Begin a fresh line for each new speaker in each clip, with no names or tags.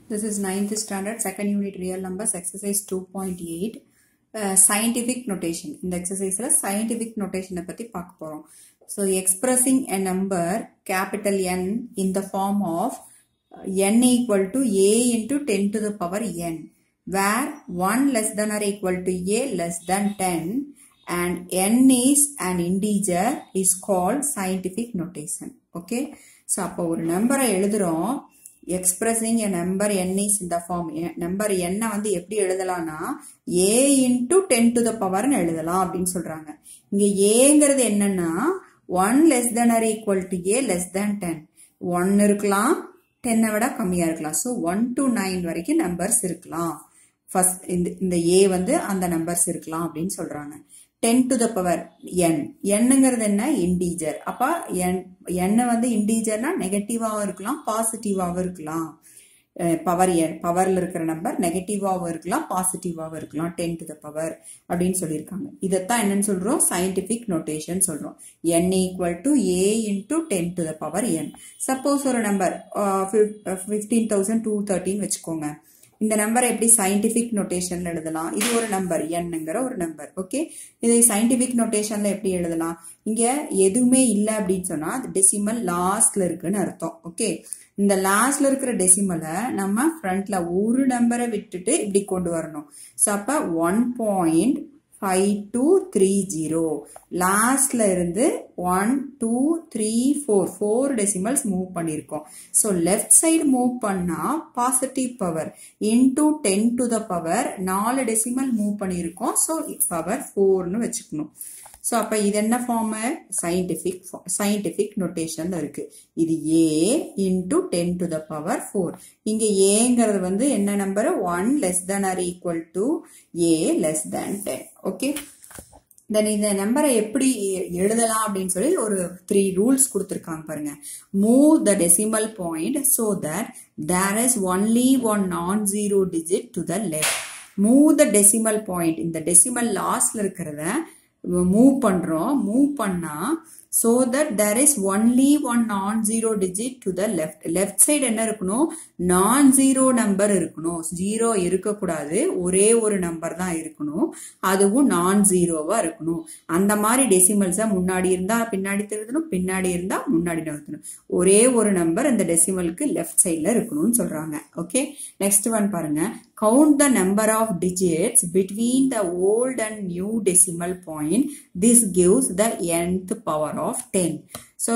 This is 9th standard, second unit real numbers, exercise 2.8. Uh, scientific notation. இந்த exerciseல scientific notation பத்தி பார்க்க போறோம். So, expressing a number capital N in the form of uh, n equal to a into 10 to the power n, where 1 less than or equal to a less than 10 and n is an integer is called scientific notation. Okay. So, அப்போ ஒரு நம்பரை எழுதுறோம் expressing a number N is இந்த form number என்ன வந்து எப்படி எழுதலாம்னா A into ten to the பவர்னு எழுதலாம் அப்படின்னு சொல்றாங்க இங்க ஏங்கிறது என்னன்னா one less than or equal to A less than ten one இருக்கலாம் டென்னை விட கம்மியா இருக்கலாம் ஸோ ஒன் டு நைன் வரைக்கும் நம்பர்ஸ் இருக்கலாம் ஃபர்ஸ்ட் இந்த இந்த ஏ வந்து அந்த நம்பர்ஸ் இருக்கலாம் அப்படின்னு சொல்றாங்க ten to the power N என்னங்கிறது என்ன இண்டீஜர் அப்ப என் என்ன வந்து இண்டீஜர்னா நெகட்டிவாகவும் இருக்கலாம் பாசிட்டிவாகவும் இருக்கலாம் பவர் என் பவர்ல இருக்கிற நம்பர் நெகட்டிவாகவும் இருக்கலாம் பாசிட்டிவாகவும் இருக்கலாம் டென் டு த பவர் அப்படின்னு சொல்லியிருக்காங்க இதைத்தான் என்னன்னு சொல்றோம் சயின்டிபிக் நோட்டேஷன் சொல்றோம் N equal to A into ten to the power N suppose ஒரு நம்பர் ஃபிஃப்டீன் தௌசண்ட் டூ தேர்ட்டின்னு வச்சுக்கோங்க இந்த நம்பரை எப்படி சயின்டிபிக் நோட்டேஷன்ல எழுதலாம் இது ஒரு நம்பர் என்னங்கிற ஒரு நம்பர் ஓகே இதை சயின்டிபிக் நோட்டேஷன்ல எப்படி எழுதலாம் இங்க எதுவுமே இல்லை அப்படின்னு சொன்னா அது டெசிமல் லாஸ்ட்ல இருக்குன்னு அர்த்தம் ஓகே இந்த லாஸ்ட்ல இருக்கிற டெசிமலை நம்ம ஃப்ரண்ட்ல ஒரு நம்பரை விட்டுட்டு இப்படி கொண்டு வரணும் ஸோ அப்ப one point five two three zero லாஸ்ட்ல இருந்து one two three four four decimals move பண்ணியிருக்கோம் ஸோ லெஃப்ட் சைடு மூவ் பண்ணா positive power into ten to the power நாலு டெசிமல் மூவ் பண்ணியிருக்கோம் ஸோ பவர் ஃபோர்னு வச்சுக்கணும் ஸோ அப்போ இது என்ன ஃபார்மு சயின்டிஃபிக் சயின்டிஃபிக் நொட்டேஷன்ல இருக்கு இது A into ten to the power four இங்கே ஏங்கிறது வந்து என்ன number one less than or equal to A less than ten okay then இந்த நம்பரை எப்படி எழுதலாம் அப்படின்னு சொல்லி ஒரு த்ரீ ரூல்ஸ் கொடுத்துருக்காங்க பாருங்க move the decimal point so that there is only one non zero digit to the left move the decimal point இந்த டெசிமல் லாஸ்ட்ல இருக்கிறத மூவ் பண்றோம் மூவ் பண்ணா so that there is only one non zero digit to the left left side என்ன இருக்கணும் நான் zero number இருக்கணும் zero இருக்கக்கூடாது ஒரே ஒரு நம்பர் தான் இருக்கணும் அதுவும் நான் ஜீரோவா இருக்கணும் அந்த மாதிரி டெசிமல்ஸை முன்னாடி இருந்தா பின்னாடி திருத்தணும் பின்னாடி இருந்தா முன்னாடி நகர்த்தணும் ஒரே ஒரு நம்பர் அந்த டெசிமலுக்கு லெஃப்ட் சைட்ல இருக்கணும்னு சொல்றாங்க ஓகே நெக்ஸ்ட் ஒன் பாருங்க count the number of digits between the old and new decimal point this gives the nth power of 10 so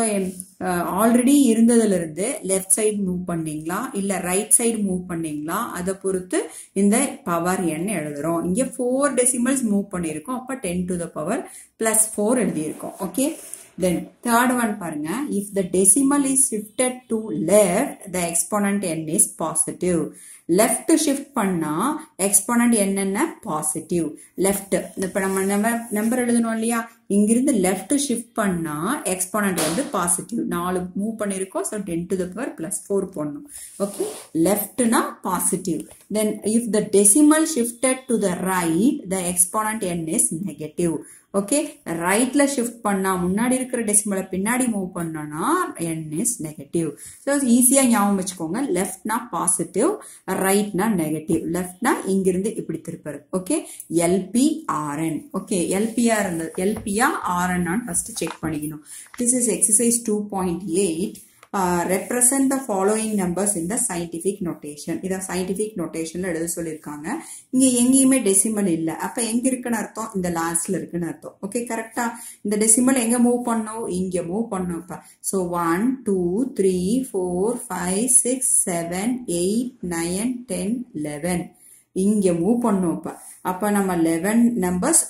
already இருந்ததுல இருந்து லெஃப்ட் சைடு மூவ் பண்ணீங்களா இல்ல ரைட் சைடு மூவ் பண்ணீங்களா அதை பொறுத்து இந்த பவர் எண் எழுதுறோம் இங்க ஃபோர் டெசிமல்ஸ் மூவ் பண்ணியிருக்கோம் அப்ப ten to the power plus four எழுதியிருக்கோம் ஓகே தென் தேர்ட் ஒன் பாருங்க if the decimal is shifted to left the exponent N is positive left shift பண்ணா எக்ஸ்போனன்ட் என்னென்ன பாசிட்டிவ் லெஃப்ட் இப்ப நம்ம நம்பர் நம்பர் எழுதணும் இல்லையா இங்கிருந்து லெஃப்ட் ஷிஃப்ட் பண்ணா எக்ஸ்போனன்ட் வந்து பாசிட்டிவ் நாலு மூவ் பண்ணிருக்கோம் so ten to the power plus four போடணும் ஓகே லெஃப்ட்னா positive then if the decimal shifted to the right the exponent N is negative okay ரைட்ல ஷிஃப்ட் பண்ணா முன்னாடி இருக்கிற டெசிமலை பின்னாடி மூவ் பண்ணோம்னா என் இஸ் நெகட்டிவ் ஸோ ஈஸியா ஞாபகம் வச்சுக்கோங்க லெஃப்ட்னா பாசிட்டிவ் ரைட்னா நெகட்டிவ் லெஃப்ட்னா இங்கிருந்து இப்படி திருப்பது ஓகே எல்பி ஆர்என் ஓகே எல்பியா இருந்தது எல்பியா ஆர்என் ஃபர்ஸ்ட் செக் பண்ணிக்கணும் this is exercise two point eight represent the following numbers இந்த சயின்டிபிக் நோட்டேஷன் இதை சயின்டிபிக் நோட்டேஷன்ல எழுத சொல்லியிருக்காங்க இங்க எங்கேயுமே டெசிமல் இல்லை அப்ப எங்க இருக்குன்னு அர்த்தம் இந்த லாஸ்ட்ல இருக்குன்னு அர்த்தம் ஓகே கரெக்டா இந்த டெசிமல் எங்க மூவ் பண்ணோம் இங்க மூவ் பண்ணோம் இப்ப so one two three four five six seven eight nine ten eleven இங்க மூவ் பண்ணோம் இப்ப அப்ப நம்ம eleven numbers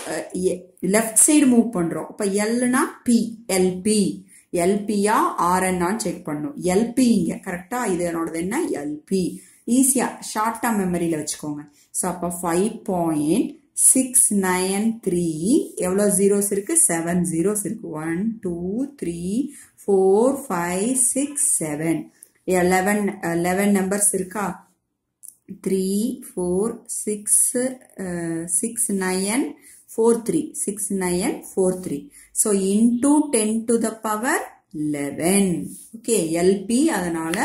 left side move பண்றோம் அப்ப எல்னா பி எல்பி எல்பியா ஆர்என்னான்னு செக் பண்ணும் எல்பி இங்க கரெக்டா இது என்னோடது என்ன எல்பி ஈஸியா ஷார்ட்டா மெமரியில வச்சுக்கோங்க ஸோ அப்போ five point six nine three எவ்வளோ ஜீரோஸ் இருக்கு செவன் ஜீரோஸ் இருக்கு one two three four five six seven eleven eleven numbers இருக்கா three four six six nine four three six nine four three so into ten to the power eleven okay LP அதனால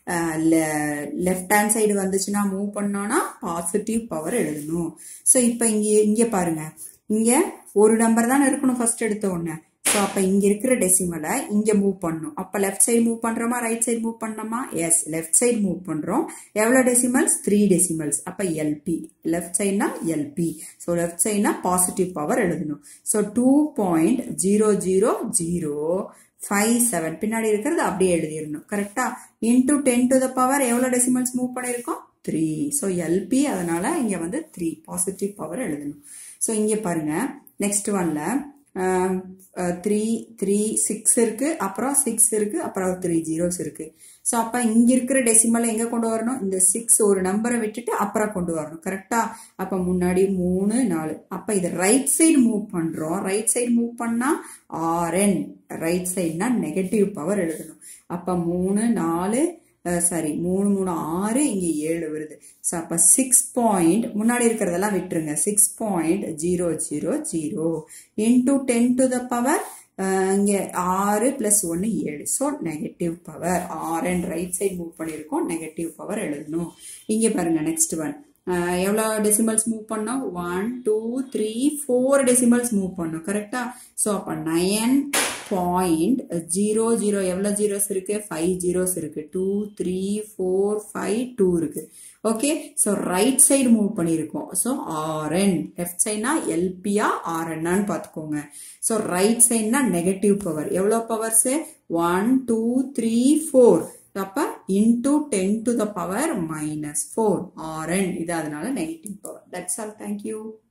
left hand side வந்துச்சுன்னா move பண்ணோம்னா positive power எழுதணும் so இப்போ இங்கே இங்கே பாருங்க இங்கே ஒரு நம்பர் தானே இருக்கணும் ஃபர்ஸ்ட் எடுத்த உடனே ஸோ அப்போ இங்கே இருக்கிற டெசிமலை இங்கே மூவ் பண்ணணும் அப்போ லெஃப்ட் சைடு மூவ் பண்ணுறோமா ரைட் சைடு மூவ் பண்ணோமா எஸ் லெஃப்ட் சைடு மூவ் பண்ணுறோம் எவ்வளோ டெசிமல்ஸ் த்ரீ டெசிமல்ஸ் அப்போ எல்பி லெஃப்ட் சைட்னா எல்பி ஸோ லெஃப்ட் சைட்னா பாசிட்டிவ் பவர் எழுதணும் so two point zero zero zero five seven பின்னாடி இருக்கிறது அப்படியே எழுதிடணும் கரெக்டா into ten to the power எவ்வளோ டெசிமல்ஸ் மூவ் பண்ணியிருக்கோம் த்ரீ ஸோ எல்பி அதனால இங்கே வந்து த்ரீ பாசிட்டிவ் பவர் எழுதணும் ஸோ இங்கே பாருங்க நெக்ஸ்ட் ஒன்ல த்ரீ த்ரீ சிக்ஸ் இருக்கு அப்புறம் சிக்ஸ் இருக்கு அப்புறம் த்ரீ ஜீரோஸ் இருக்கு ஸோ அப்போ இங்க இருக்கிற டெசிமலை எங்க கொண்டு வரணும் இந்த சிக்ஸ் ஒரு நம்பரை விட்டுட்டு அப்புறம் கொண்டு வரணும் கரெக்டா அப்போ முன்னாடி மூணு நாலு அப்போ இது ரைட் சைடு மூவ் பண்றோம் ரைட் சைடு மூவ் பண்ணா ஆர்என் ரைட் சைடுனா நெகட்டிவ் பவர் எழுதணும் அப்போ மூணு நாலு சாரி மூணு மூணு ஆறு இங்கே ஏழு வருது ஸோ அப்போ சிக்ஸ் பாயிண்ட் முன்னாடி இருக்கிறதெல்லாம் விட்டுருங்க six point zero zero zero into ten to the power இங்கே ஆறு ப்ளஸ் ஒன்று ஏழு so negative power are and right side move பண்ணியிருக்கோம் நெகட்டிவ் பவர் எழுதணும் இங்கே பாருங்க நெக்ஸ்ட் ஒன் எவ்வளோ டெசிமல்ஸ் மூவ் பண்ணோம் one two three four decimals move பண்ணோம் கரெக்டா ஸோ அப்போ நயன் பாயிண்ட் ஜீரோ ஜீரோ எவ்வளோ ஜீரோஸ் இருக்கு ஃபைவ் ஜீரோஸ் இருக்கு two three four five two இருக்கு okay so right side move பண்ணியிருக்கோம் ஸோ ஆர்என் லெஃப்ட் சைட்னா எல்பியா ஆர்என்னான்னு பார்த்துக்கோங்க ஸோ ரைட் சைட்னா நெகட்டிவ் பவர் எவ்வளோ powers one two three four அப்போ into ten to the power minus four RN இது அதனால negative power that's all thank you